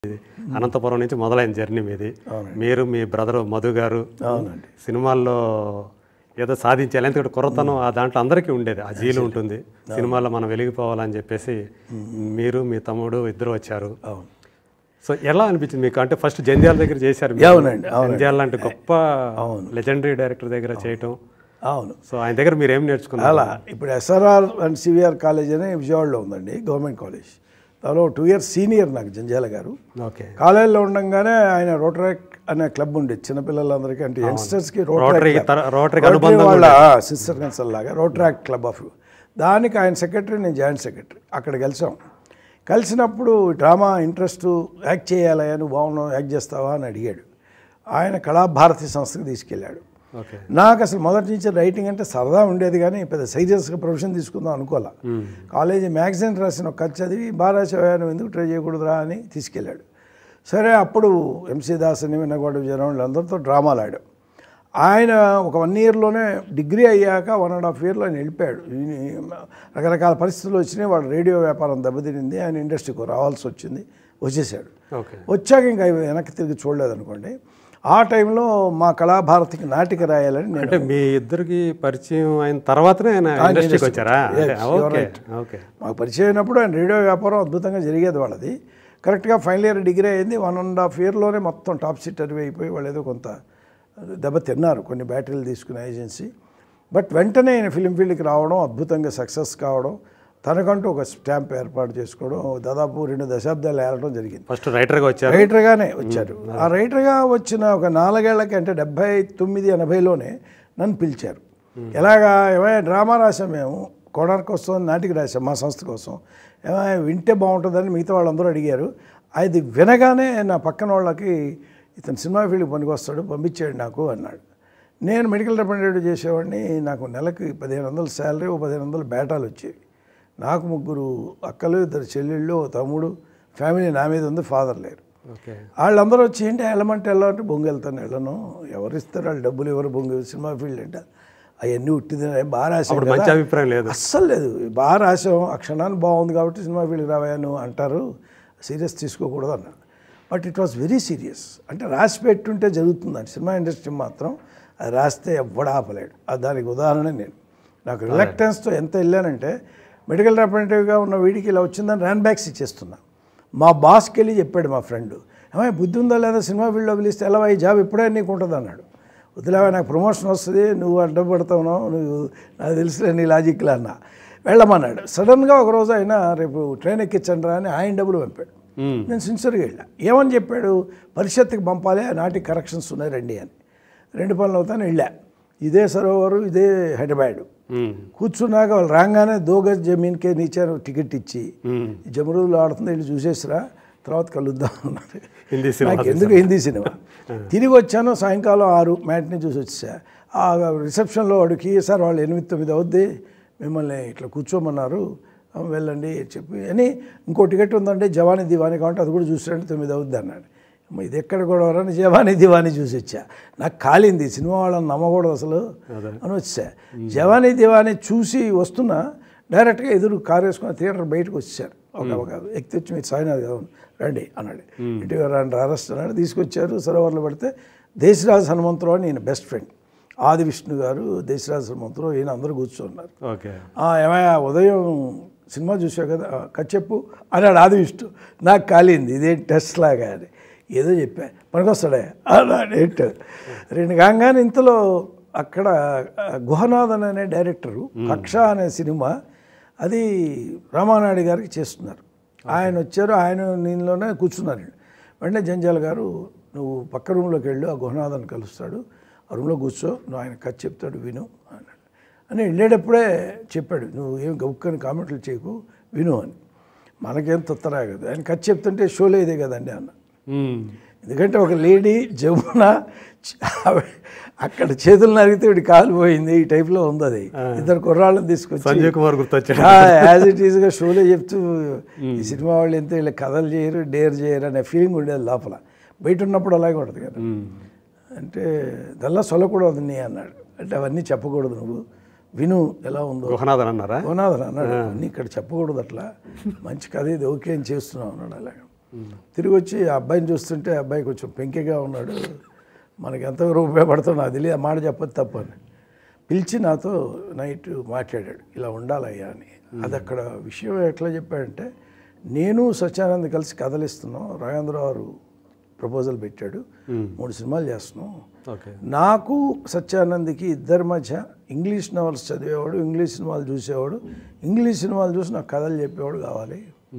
అనంతపురం నుంచి మొదలైన జర్నీ మీది మీరు మీ బ్రదర్ మధు గారు అవునండి సినిమాల్లో ఏదో సాధించాలి ఎందుకంటే కుర్రతనం ఆ దాంట్లో అందరికీ ఉండేది ఆ జీలు ఉంటుంది సినిమాల్లో మనం వెలిగిపోవాలని చెప్పేసి మీరు మీ తమ్ముడు ఇద్దరు వచ్చారు అవును సో ఎలా అనిపించింది మీకు అంటే ఫస్ట్ జంధ్యాల దగ్గర చేశారు మీరు. అవునండి, అవునండి. జంధ్యాల లాంటి గొప్ప లెజెండరీ డైరెక్టర్ దగ్గర చేయటం అవును సో ఆయన దగ్గర మీరు ఏం నేర్చుకున్నారు అలా ఇప్పుడు ఎస్ఆర్ఆర్ అండ్ సివిఆర్ కాలేజ్ అని విజయవాడలో ఉందండి గవర్నమెంట్ కాలేజ్ దానిలో టూ ఇయర్స్ సీనియర్ నాకు జంజాల గారు ఓకే కాలేజీలో ఉండగానే ఆయన రోటరాక్ అనే క్లబ్ ఉండేది చిన్నపిల్లలందరికీ అంటే యంగ్స్టర్స్కి రోటరీ రోటరీ తర- రోటరీకి రోటరీ అనుబంధం వాళ్ళ సిస్టర్ కన్సల్ లాగా రోటరాక్ క్లబ్ ఆఫ్ దానికి ఆయన సెక్రటరీ నేను జాయింట్ సెక్రటరీ అక్కడ కలిసాం కలిసినప్పుడు డ్రామా ఇంట్రెస్ట్ యాక్ట్ చేయాలి నువ్వు బాగున్నావు యాక్ట్ చేస్తావా అని అడిగాడు ఆయన కళాభారతి సంస్థకి తీసుకెళ్ళాడు ఓకే నాకు అసలు మొదటి నుంచి రైటింగ్ అంటే సరదా ఉండేది కానీ పెద్ద సీరియస్గా ప్రొఫెషన్ తీసుకుందాం అనుకోలే కాలేజీ మ్యాగజైన్ రాసిన ఒక కథ చదివి బాగా రాసావా నువ్వు ఎందుకు ట్రై చేయకూడదురా అని తీసుకెళ్ళాడు సరే అప్పుడు ఎంసీ దాస్ అని వినగొండ విజయరావు వీళ్ళందరితో డ్రామాలు ఆడాం ఆయన ఒక వన్ ఇయర్లోనే డిగ్రీ అయ్యాక వన్ అండ్ హాఫ్ ఇయర్లో ఆయన వెళ్ళిపోయాడు ఈ- రకరకాల పరిస్థితులు వచ్చినాయి వాడు రేడియో వ్యాపారం దెబ్బతినింది ఆయన ఇండస్ట్రీకి రావాల్సి వచ్చింది వచ్చేసాడు ఓకే వచ్చాక ఇంకా వెనక్కి తిరిగి చూడలేదు అనుకోండి ఆ టైంలో మా కళాభారతికి నాటిక రాయాలని నేను అంటే మీ ఇద్దరికి పరిచయం అయిన తర్వాతనే ఆయన ఇండస్ట్రీకి వచ్చారా అంటే Yes, you are okay right. Okay మాకు పరిచయం అయినప్పుడు ఆయన రేడియో వ్యాపారం అద్భుతంగా జరిగేది వాళ్ళది కరెక్ట్గా ఫైనల్ ఇయర్ డిగ్రీ అయింది వన్ అండ్ హాఫ్ ఇయర్లోనే మొత్తం టాప్ సీటర్ అయిపోయి వాళ్ళు ఏదో కొంత దెబ్బ తిన్నారు కొన్ని బ్యాటరీలు తీసుకునే ఏజెన్సీ బట్ వెంటనే ఆయన ఫిలిం ఫీల్డ్కి రావడం అద్భుతంగా సక్సెస్ కావడం తనకంటూ ఒక స్టాంప్ ఏర్పాటు చేసుకోవడం దాదాపు రెండు దశాబ్దాలు ఏలడం జరిగింది ఫస్ట్ రైటర్గా వచ్చారు రైటర్గానే వచ్చారు ఆ రైటర్గా వచ్చిన ఒక నాలుగేళ్లకి అంటే డెబ్బై తొమ్మిది ఎనభైలోనే నన్ను పిలిచారు ఎలాగా ఏమైనా డ్రామా రాసాం మేము కోడార్ కోసం నాటికి రాసాం మా సంస్థ కోసం ఏమైనా వింటే బాగుంటుందని మిగతా వాళ్ళందరూ అడిగారు అది వినగానే నా పక్కన వాళ్ళకి ఇతను సినిమా ఫీల్డ్కి పనికొస్తాడు పంపించాడు నాకు అన్నాడు నేను మెడికల్ రిప్రజెంటేటివ్ చేసేవాడిని నాకు నెలకి పదిహేను వందలు శాలరీ ఓ పదిహేను వందలు బేటాలు వచ్చేవి నాకు ముగ్గురు అక్కలు ఇద్దరు చెల్లెళ్ళు ఓ తమ్ముడు ఫ్యామిలీ నా మీద ఉంది ఫాదర్ లేరు ఓకే వాళ్ళందరూ వచ్చి ఏంటి వెళ్ళమంటే వెళ్ళమంటే బొంగు వెళ్తాను వెళ్ళను ఎవరు ఇస్తారు వాళ్ళు డబ్బులు ఎవరు బొంగు సినిమా ఫీల్డ్ అంటే అవన్నీ ఉట్టిది బాగా రాశాం అప్పుడు కదా. మంచి అభిప్రాయం లేదు అస్సలు లేదు బాగా రాసాం ఆ క్షణాన్ని బాగుంది కాబట్టి సినిమా ఫీల్డ్కి రావాను అంటారు సీరియస్ తీసుకోకూడదు అన్నారు but it was very serious అంటే రాసి పెట్టుంటే జరుగుతుందండి సినిమా ఇండస్ట్రీ మాత్రం అది రాస్తే ఎవ్వడ ఆపలేడు అది దానికి ఉదాహరణ నేను నాకు రిలక్టెన్స్తో ఎంత వెళ్ళానంటే మెడికల్ రిప్రజెంటేటివ్గా ఉన్న వీడికి ఇలా వచ్చిందని ర్యాన్ బ్యాక్స్ ఇచ్చేస్తున్నా మా బాస్కి వెళ్ళి చెప్పాడు మా ఫ్రెండ్ ఏమై బుద్ధి ఉందా లేదా సినిమా ఫీల్డ్లో పిలిస్తే ఎలా ఈ జాబ్ ఎప్పుడే నీకు ఉంటుంది అన్నాడు వదిలేవా నాకు ప్రమోషన్ వస్తుంది నువ్వు అడ్డపడతావు నువ్వు నాకు తెలుసులే నీ లాజిక్లా అన్న వెళ్ళమన్నాడు సడన్గా ఒకరోజు ఆయన రేపు ట్రైన్ ఎక్కించండి రా అని ఆయన డబ్బులు పంపాడు నేను సిన్సియర్గా వెళ్ళా ఏమని చెప్పాడు పరిషత్కి పంపాలి ఆ నాటికి కరెక్షన్స్ ఉన్నాయి రండి అని రెండు పనులు అవుతాను వెళ్ళా ఇదే సరోవరు ఇదే హైదరాబాద్ మ్మ్. కూర్చున్నాక వాళ్ళు రాగానే దోగజ్ జమీన్కే నీచారు టికెట్ ఇచ్చి మ్మ్. జమరులు ఆడుతుంది వెళ్ళి చూసేసిరా తర్వాత కలుద్దాం అన్నారు హిందీ సినిమా నాకు ఎందుకు హిందీ సినిమా తిరిగి వచ్చాను సాయంకాలం ఆరు మ్యాట్ని చూసి వచ్చా ఆ రిసెప్షన్లో వాడికి సార్ వాళ్ళు ఎనిమిది తొమ్మిది అవుద్ది మిమ్మల్ని ఇట్లా కూర్చోమన్నారు "ఆ, వెళ్ళండి చెప్పి అని ఇంకో టికెట్ ఉందంటే జవానీ దివానీ కాబట్టి అది కూడా చూసారంటే తొమ్మిది అవుద్ది అన్నాడు అమ్మ, ఇది ఎక్కడ కూడా అని జవానీ దివానీ చూసి వచ్చా నాకు కాలింది సినిమా వాళ్ళని నమ్మకూడదు అసలు అని వచ్చా జవానీ దివానీ చూసి వస్తున్నా డైరెక్ట్గా ఎదురు కారు వేసుకుని థియేటర్ బయటకు వచ్చారు ఒక ఒక వ్యక్తి వచ్చి మీరు సాయినాథ్ కదా రండి అన్నాడు ఇటు రండి అరెస్ట్ అన్నాడు తీసుకొచ్చారు సరోవర్లో పడితే దేశరాజ్ హనుమంతరావు అని ఈయన బెస్ట్ ఫ్రెండ్ ఆది విష్ణు గారు దేశరాజ్ హనుమంతరావు ఈయన అందరూ కూర్చున్నారు ఓకే "ఆ, ఏమయ్యా ఉదయం సినిమా చూసావు కదా "ఆ, కథ చెప్పు అన్నాడు ఆది విష్ణు నాకు కాలింది ఇదే టెస్ట్ లాగా అని ఏదో చెప్పా పనికొస్తాడే అన్నాడు ఏంటో రెండు కాగానే ఇంతలో అక్కడ ఆ, గుహనాథన్ అనే డైరెక్టరు కక్ష అనే సినిమా అది రామానాయుడు గారికి చేస్తున్నారు ఆయన వచ్చారు ఆయన నీలోనే కూర్చున్నారు వెంటనే జంజాల గారు నువ్వు పక్క రూమ్లోకి వెళ్ళు ఆ గుహనాథన్ కలుస్తాడు ఆ రూమ్లో కూర్చో నువ్వు ఆయన కథ చెప్తాడు విను అన్నాడు అని వెళ్ళేటప్పుడే చెప్పాడు నువ్వు ఏం గౌక్కని కామెంట్లు చేయకు విను అని మనకేం తొత్తరా కదా ఆయన కథ చెప్తుంటే షోలో ఇదే కదండి అన్న మ్మ్. ఎందుకంటే ఒక లేడీ జమున చ- ఆవిడ అక్కడ చేతులు నరిగితే వీడి కాలు పోయింది ఈ టైప్లో ఉంది అది ఇద్దరు కుర్రాళ్ళని తీసుకొచ్చి సంజయ్ కుమార్ గుర్తొచ్చాడు యాజ్ ఇట్ ఈస్గా షోలో చెప్తూ ఈ సినిమా వాళ్ళు ఎంత వీళ్ళు కథలు చేయరు డేర్ చేయరు అనే ఫీలింగ్ ఉండేది లోపల బయట ఉన్నప్పుడు అలాగే ఉంటుంది కదా మ్మ్. అంటే దల్లా సొలకూడదు నీ అన్నాడు అంటే అవన్నీ చెప్పకూడదు నువ్వు విను ఎలా ఉందో గుహనాథన్ అన్నారా గుణాథన్ అన్నాడు అన్నీ ఇక్కడ చెప్పకూడదు అట్లా మంచి కథ ఇది ఓకే అని చేస్తున్నావు అన్నాడు అలాగా తిరిగి వచ్చి ఆ అబ్బాయిని చూస్తుంటే ఆ అబ్బాయి కొంచెం పెంకిగా ఉన్నాడు మనకి ఎంతవరకు ఉపయోగపడుతుందో నాకు తెలియదు ఆ మాట చెప్పదు తప్ప అని పిలిచి నాతో నైట్ మాట్లాడాడు ఇలా ఉండాలయ్యా అని అది అక్కడ విషయం ఎట్లా చెప్పాడంటే నేను సత్యానంద్ కలిసి కథలు ఇస్తున్నాం రాఘేంద్రరావు గారు ప్రపోజల్ పెట్టాడు మూడు సినిమాలు చేస్తున్నాం ఓకే నాకు సత్యానంద్కి ఇద్దరి మధ్య ఇంగ్లీష్ నవల్స్ చదివేవాడు ఇంగ్లీష్ సినిమాలు చూసేవాడు ఇంగ్లీష్ సినిమాలు చూసి నాకు కథలు చెప్పేవాడు కావాలి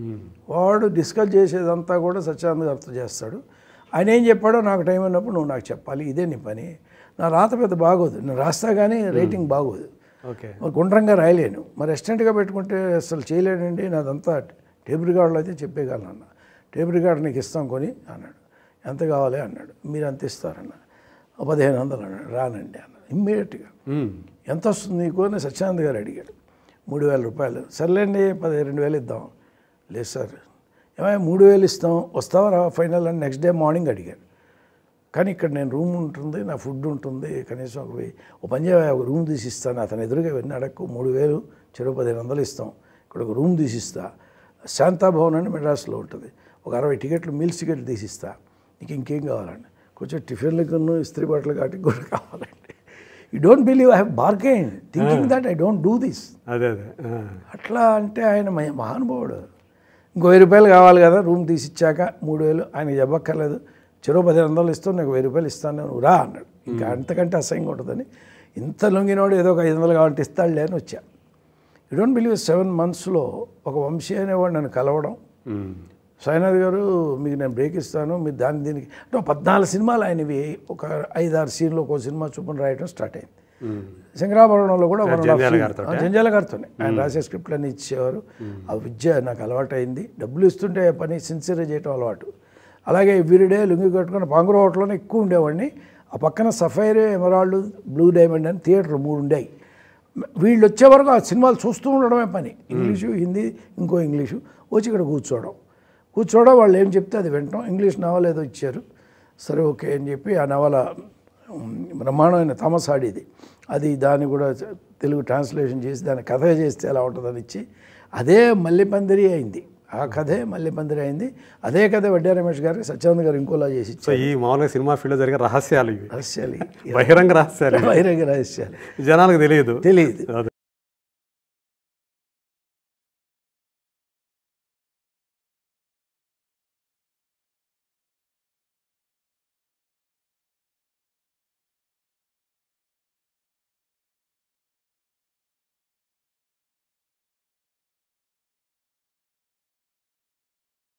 వాడు డిస్కస్ చేసేదంతా కూడా సత్యానంద్ గారితో చేస్తాడు ఆయన ఏం చెప్పాడో నాకు టైం ఉన్నప్పుడు నువ్వు నాకు చెప్పాలి ఇదే నీ పని నా రాత పెద్ద బాగోదు నేను రాస్తా కానీ రేటింగ్ బాగోదు ఓకే మరి గుండ్రంగా రాయలేను మరి అసిస్టెంట్గా పెట్టుకుంటే అసలు చేయలేనండి నాదంతా టేబుల్ రికార్డులో అయితే చెప్పేయగలను అన్న టేబుల్ రికార్డు నీకు ఇస్తాం కొని అన్నాడు ఎంత కావాలి అన్నాడు మీరు అంత ఇస్తారన్న "ఓ పదిహేను వందలు అన్నాడు రానండి అన్న ఇమ్మీడియట్గా మ్మ్. ఎంత వస్తుంది నీకు అని సత్యానంద్ గారు అడిగాడు మూడు వేల రూపాయలు సర్లేండి పది రెండు వేలు ఇద్దాం లేదు సార్ ఏమైనా మూడు వేలు ఇస్తాం వస్తావా రా ఫైనల్ అని నెక్స్ట్ డే మార్నింగ్ అడిగాడు కానీ ఇక్కడ నేను రూమ్ ఉంటుంది నా ఫుడ్ ఉంటుంది కనీసం ఒక వెయ్యి ఓ పని చేయ ఒక రూమ్ తీసి ఇస్తాను అతను ఎదురుగా వెళ్ళి అడక్కు మూడు వేలు చెరువు పదిహేను వందలు ఇస్తాం ఇక్కడ ఒక రూమ్ తీసిస్తా శాంతాభవన్ అని మెడ్రాస్లో ఉంటుంది ఒక అరవై టికెట్లు మీల్స్ టికెట్లు తీసిస్తా నీకు ఇంకేం కావాలండి కొంచెం టిఫిన్లకు ఇస్త్రీ బట్టలు కాటికి కూడా కావాలండి you don't believe I have bargain thinking that I don't do this అదే అదే ఆ. అట్లా అంటే ఆయన మ- మహానుభావుడు ఇంకో వెయ్యి రూపాయలు కావాలి కదా రూమ్ తీసిచ్చాక మూడు వేలు ఆయనకి చెప్పక్కర్లేదు చెరువు పదిహేను వందలు ఇస్తాను నీకు వెయ్యి రూపాయలు ఇస్తాను నువ్వు రా అన్నాడు ఇంకా అంతకంటే అసహ్యంగా ఉంటుందని ఇంత లొంగినోడు ఏదో ఒక ఐదు వందలు కావాలంటే ఇస్తాడులే అని వచ్చా యూ డోంట్ బిలీవ్ సెవెన్ మంత్స్లో ఒక వంశీ అనేవాడు నన్ను కలవడం మ్మ్. సాయినాథ్ గారు మీకు నేను బ్రేక్ ఇస్తాను మీరు దాని దీనికి అంటే ఒక పద్నాలుగు సినిమాలు ఆయనవి ఒక ఐదారు సీన్లో ఒక సినిమా చూపుని రాయడం స్టార్ట్ అయింది మ్మ్. శంకరాభరణంలో కూడా one and half Jandhyala scene. గారితోటే? ఆ, జంధ్యాల గారితోనే ఆయన రాసే స్క్రిప్ట్లన్నీ ఇచ్చేవారు ఆ విద్య నాకు అలవాటు అయింది డబ్బులు ఇస్తుంటే పని సిన్సియర్గా చేయటం అలవాటు అలాగే ఎవ్రీడే లుంగి కట్టుకుని పాంగుర హోటల్లోనే ఎక్కువ ఉండేవాడిని ఆ పక్కన సఫైర్ ఎమరాల్డ్ బ్లూ డైమండ్ అని థియేటర్ మూడు ఉండేవి వీళ్ళు వచ్చే వరకు ఆ సినిమాలు చూస్తూ ఉండడమే పని ఇంగ్లీషు హిందీ ఇంకో ఇంగ్లీషు వచ్చి ఇక్కడ కూర్చోవడం కూర్చోవడం వాళ్ళు ఏం చెప్తే అది వింటాం ఇంగ్లీష్ నవల ఏదో ఇచ్చారు సరే ఓకే అని చెప్పి ఆ నవల ఉమ్, బ్రహ్మాండమైన థామస్ హాడీది అది దాన్ని కూడా తెలుగు ట్రాన్స్లేషన్ చేసి దాన్ని కథ చేస్తే ఎలా ఉంటుందని ఇచ్చి అదే మల్లెపందిరి అయింది ఆ కథే మల్లెపందిరి అయింది అదే కథ వడ్డే రమేష్ గారికి సత్యానంద్ గారు ఇంకోలా చేసి సో ఈ మామూలుగా సినిమా ఫీల్డ్లో జరిగే రహస్యాలు ఇవి రహస్యాలు బహిరంగ రహస్యాలు ఇవి. బహిరంగ రహస్యాలు జనాలకు తెలియదు తెలియదు అదే